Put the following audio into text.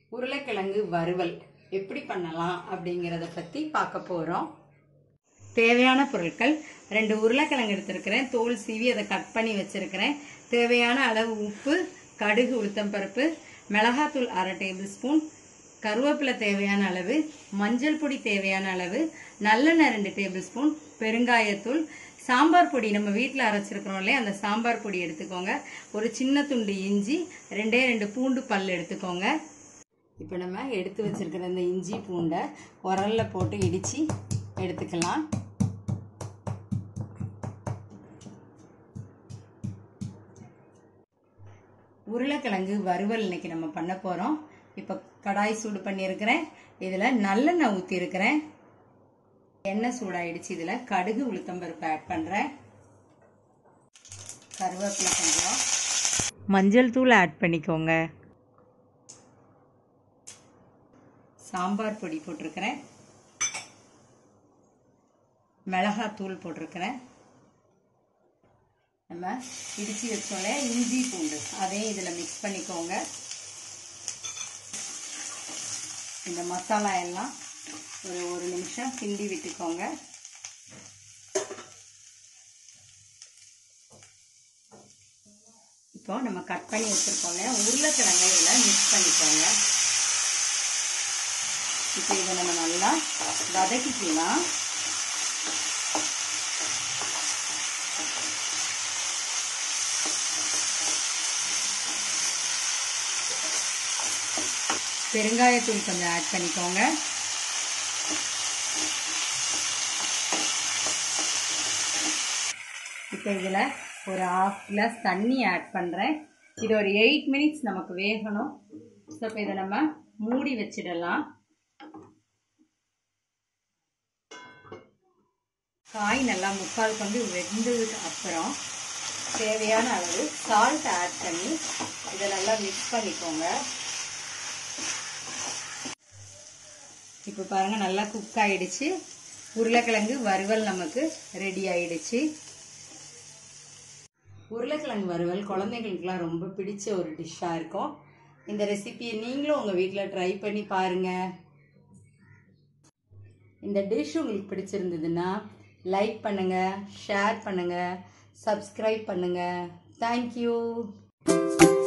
உருளைக்கிழங்கு வறுவல் எப்படி பண்ணலாம் அப்படிங்கிறத பற்றி பார்க்க போகிறோம் தேவையான பொருட்கள் ரெண்டு உருளைக்கிழங்கு எடுத்திருக்கிறேன் தோல் சீவி அதை கட் பண்ணி வச்சிருக்கிறேன் தேவையான அளவு உப்பு கடுகு உளுத்தம்பருப்பு மிளகாத்தூள் அரை டேபிள் ஸ்பூன் கருவேப்பிலை தேவையான அளவு மஞ்சள் பொடி தேவையான அளவு நல்லெண்ணெய் ரெண்டு டேபிள் ஸ்பூன் பெருங்காயத்தூள் சாம்பார் பொடி நம்ம வீட்டில் அரைச்சிருக்கிறோம் இல்லையா அந்த சாம்பார் பொடி எடுத்துக்கோங்க ஒரு சின்ன துண்டு இஞ்சி ரெண்டே ரெண்டு பூண்டு பல் எடுத்துக்கோங்க இப்போ நம்ம எடுத்து வச்சிருக்கிற இந்த இஞ்சி பூண்டை உரல்ல போட்டு இடித்து எடுத்துக்கலாம் உருளைக்கிழங்கு வறுவல் இன்னைக்கு நம்ம பண்ண போகிறோம் இப்போ கடாய் சூடு பண்ணியிருக்கிறேன் இதில் நல்லெண்ணெய் ஊற்றிருக்கிறேன் எண்ணெய் சூடாயிடுச்சு இதில் கடுகு உளுத்தம்பருப்பு ஆட் பண்ணுறேன் கருவேப்பிலை கொஞ்சம் மஞ்சள் தூள் ஆட் பண்ணிக்கோங்க சாம்பார் பொடி போட்டிருக்கிறேன் மிளகாத்தூள் போட்டிருக்கிறேன் நம்ம இடித்து வச்சோம்ல இஞ்சி பூண்டு அதையும் இதில் மிக்ஸ் பண்ணிக்கோங்க இந்த மசாலா எல்லாம் ஒரு ஒரு நிமிஷம் கிண்டி விட்டுக்கோங்க இப்போ நம்ம கட் பண்ணி வச்சுருக்கோங்க உருளைக்கிழங்கை இதில் மிக்ஸ் பண்ணிக்கோங்க இப்போ இதை நம்ம நல்லா வதக்கிக்கலாம் பெருங்காயத்தூள் கொஞ்சம் ஆட் பண்ணிக்கோங்க இப்போ இதில் ஒரு ஆஃப் கிளாஸ் தண்ணி ஆட் பண்ணுறேன் இது ஒரு எயிட் மினிட்ஸ் நமக்கு வேகணும் ஸோ இப்போ இதை நம்ம மூடி வச்சிடலாம் காய் நல்லா முக்கால் கொண்டு வெந்ததுக்கு அப்புறம் தேவையான அளவு சால்ட் ஆட் பண்ணி இதை நல்லா மிக்ஸ் பண்ணிக்கோங்க இப்போ பாருங்க நல்லா குக் ஆயிடுச்சு உருளைக்கிழங்கு வறுவல் நமக்கு ரெடி ஆயிடுச்சு உருளைக்கிழங்கு வறுவல் குழந்தைங்களுக்குலாம் ரொம்ப பிடிச்ச ஒரு டிஷ்ஷாக இருக்கும் இந்த ரெசிபியை நீங்களும் உங்கள் வீட்டில் ட்ரை பண்ணி பாருங்கள் இந்த டிஷ் உங்களுக்கு பிடிச்சிருந்ததுன்னா லைக் பண்ணுங்கள் ஷேர் பண்ணுங்கள் சப்ஸ்கிரைப் பண்ணுங்கள் தேங்க்யூ